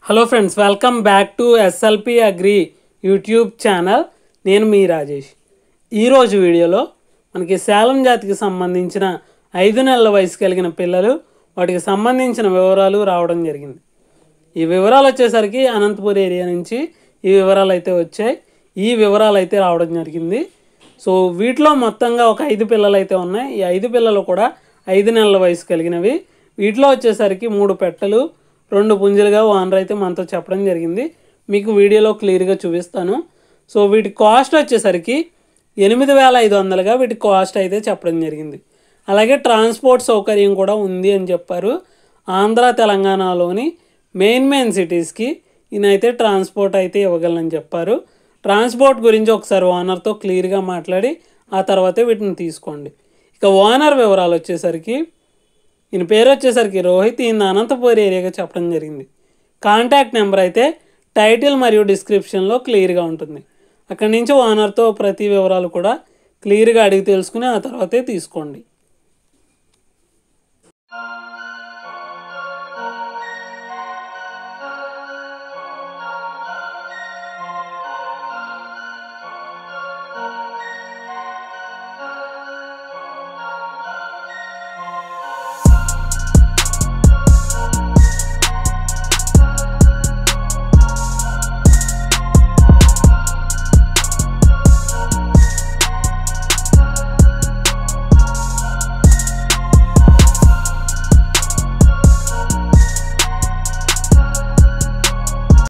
hello friends welcome back to SLP agri YouTube channel నేను మీ రాజేష్ ఈరోజు వీడియోలో మనకి శాలం జాతికి సంబంధించిన ఐదు నెలల వయసు కలిగిన పిల్లలు వాటికి సంబంధించిన వివరాలు రావడం జరిగింది ఈ వివరాలు వచ్చేసరికి అనంతపూర్ ఏరియా నుంచి ఈ వివరాలు అయితే వచ్చాయి ఈ వివరాలు అయితే రావడం జరిగింది సో వీటిలో మొత్తంగా ఒక ఐదు పిల్లలు అయితే ఉన్నాయి ఈ ఐదు పిల్లలు కూడా ఐదు నెలల వయసు కలిగినవి వీటిలో వచ్చేసరికి మూడు పెట్టలు రెండు పుంజులుగా ఓనర్ అయితే మనతో చెప్పడం జరిగింది మీకు వీడియోలో క్లియర్గా చూపిస్తాను సో వీటి కాస్ట్ వచ్చేసరికి ఎనిమిది వేల ఐదు వందలుగా వీటి కాస్ట్ అయితే చెప్పడం జరిగింది అలాగే ట్రాన్స్పోర్ట్ సౌకర్యం కూడా ఉంది అని చెప్పారు ఆంధ్ర తెలంగాణలోని మెయిన్ మెయిన్ సిటీస్కి ఈయనైతే ట్రాన్స్పోర్ట్ అయితే ఇవ్వగలనని చెప్పారు ట్రాన్స్పోర్ట్ గురించి ఒకసారి ఓనర్తో క్లియర్గా మాట్లాడి ఆ తర్వాతే వీటిని తీసుకోండి ఇక ఓనర్ వివరాలు వచ్చేసరికి ఈయన పేరు వచ్చేసరికి రోహిత్ ఈయన అనంతపూర్ ఏరియాగా చెప్పడం జరిగింది కాంటాక్ట్ నెంబర్ అయితే టైటిల్ మరియు డిస్క్రిప్షన్లో క్లియర్గా ఉంటుంది అక్కడి నుంచి ఓనర్తో ప్రతి వివరాలు కూడా క్లియర్గా అడిగి తెలుసుకుని ఆ తర్వాతే తీసుకోండి